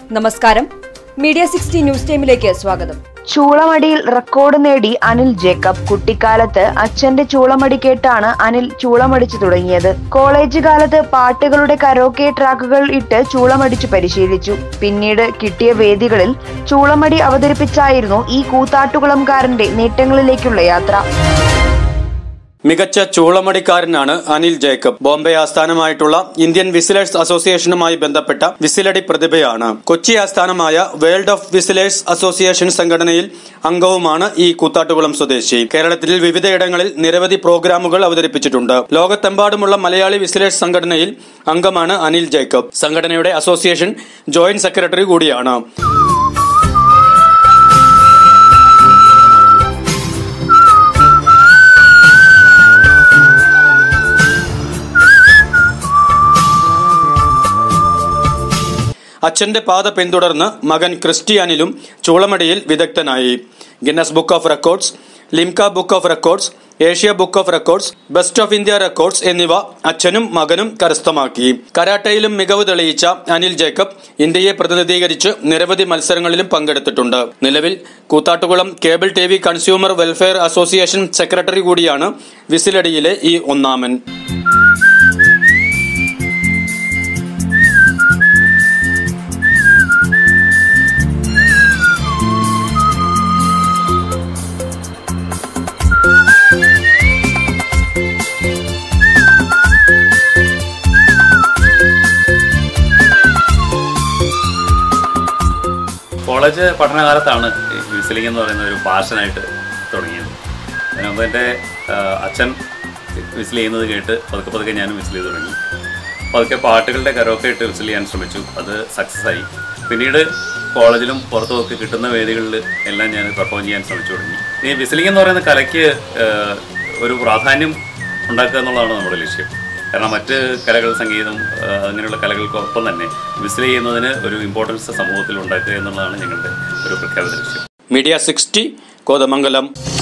നമസ്കാരം media sixty news ടൈമിലേക്ക് സ്വാഗതം ചൂളമടിയിൽ റെക്കോർഡ് നേടി അനിൽ ജേക്കബ് കുട്ടിക്കാലത്ത് അച്ഛന്റെ ചൂളമടി കേട്ടാണ് അനിൽ ചൂളമടിച്ചു തുടങ്ങിയത് കോളേജ് കാലത്ത് പാട്ടുകളുടെ കരോക്കെ ട്രാക്കുകൾ ഇട്ട് ചൂളമടിച്ചു പരിശീലിച്ചു പിന്നീട് കിട്ടിയ വേദികളിൽ ചൂളമടി അവതരിപ്പിച്ചായിരുന്നു ഈ കൂത്താട്ടുകുളംകാരന്റെ നേട്ടങ്ങളിലേക്കുള്ള യാത്ര മികച്ച ചൂളമടിക്കാരനാണ് അനിൽ ജേക്കബ് ബോംബെ ആസ്ഥാനമായിട്ടുള്ള ഇന്ത്യൻ വിസിലേഴ്സ് അസോസിയേഷനുമായി ബന്ധപ്പെട്ട വിസിലടി പ്രതിഭയാണ് കൊച്ചി ആസ്ഥാനമായ വേൾഡ് ഓഫ് വിസിലേഴ്സ് അസോസിയേഷൻ സംഘടനയിൽ അംഗവുമാണ് ഈ കൂത്താട്ടുകുളം സ്വദേശി കേരളത്തിൽ വിവിധയിടങ്ങളിൽ നിരവധി പ്രോഗ്രാമുകൾ അവതരിപ്പിച്ചിട്ടുണ്ട് ലോകത്തെമ്പാടുമുള്ള മലയാളി വിസിലേഴ്സ് സംഘടനയിൽ അംഗമാണ് അനിൽ ജേക്കബ് സംഘടനയുടെ അസോസിയേഷൻ ജോയിന്റ് സെക്രട്ടറി കൂടിയാണ് അച്ഛന്റെ പാത പിന്തുടർന്ന് മകൻ ക്രിസ്റ്റിയാനിലും ചൂളമടിയിൽ വിദഗ്ധനായി Guinness book of records Limca book of records Asia book of records best of India records എന്നിവ അച്ഛനും മകനും കരസ്ഥമാക്കി കരാട്ടയിലും മികവ് തെളിയിച്ച അനിൽ ജേക്കബ് ഇന്ത്യയെ പ്രതിനിധീകരിച്ച് നിരവധി മത്സരങ്ങളിലും പങ്കെടുത്തിട്ടുണ്ട് നിലവിൽ Koothattukulam cable T V consumer welfare association secretary കൂടിയാണ് വിസിലടിയിലെ ഈ ഒന്നാമൻ കോളേജ് പഠനകാലത്താണ് ഈ വിസിലിംഗ് എന്ന് പറയുന്ന ഒരു പാഷനായിട്ട് തുടങ്ങിയത് അതിന് മുമ്പ് എൻ്റെ ആ, അച്ഛൻ വിസിൽ ചെയ്യുന്നത് കേട്ട് പതുക്കെ പതുക്കെ ഞാനും വിസിൽ ചെയ്ത് തുടങ്ങി പതുക്കെ പാട്ടുകളുടെ കരോക്കെ ഇട്ട് വിസിൽ ചെയ്യാൻ ശ്രമിച്ചു അത് സക്സസ് ആയി പിന്നീട് കോളേജിലും പുറത്തുമൊക്കെ കിട്ടുന്ന വേദികളിൽ എല്ലാം ഞാൻ പെർഫോം ചെയ്യാൻ ശ്രമിച്ചു തുടങ്ങി ഈ വിസിലിംഗ് എന്ന് പറയുന്ന കലയ്ക്ക് ആ, ഒരു പ്രാധാന്യം ഉണ്ടാക്കുക എന്നുള്ളതാണ് നമ്മുടെ ലക്ഷ്യം കാരണം മറ്റ് കലകൾ സംഗീതം ആ, അങ്ങനെയുള്ള കലകൾക്കൊപ്പം തന്നെ വിസിൽ ചെയ്യുന്നതിന് ഒരു ഇമ്പോർട്ടൻസ് സമൂഹത്തിൽ ഉണ്ടാക്കുക എന്നുള്ളതാണ് ഞങ്ങളുടെ ഒരു പ്രഖ്യാപിത ലക്ഷ്യം മീഡിയ സിക്സ്റ്റി കോതമംഗലം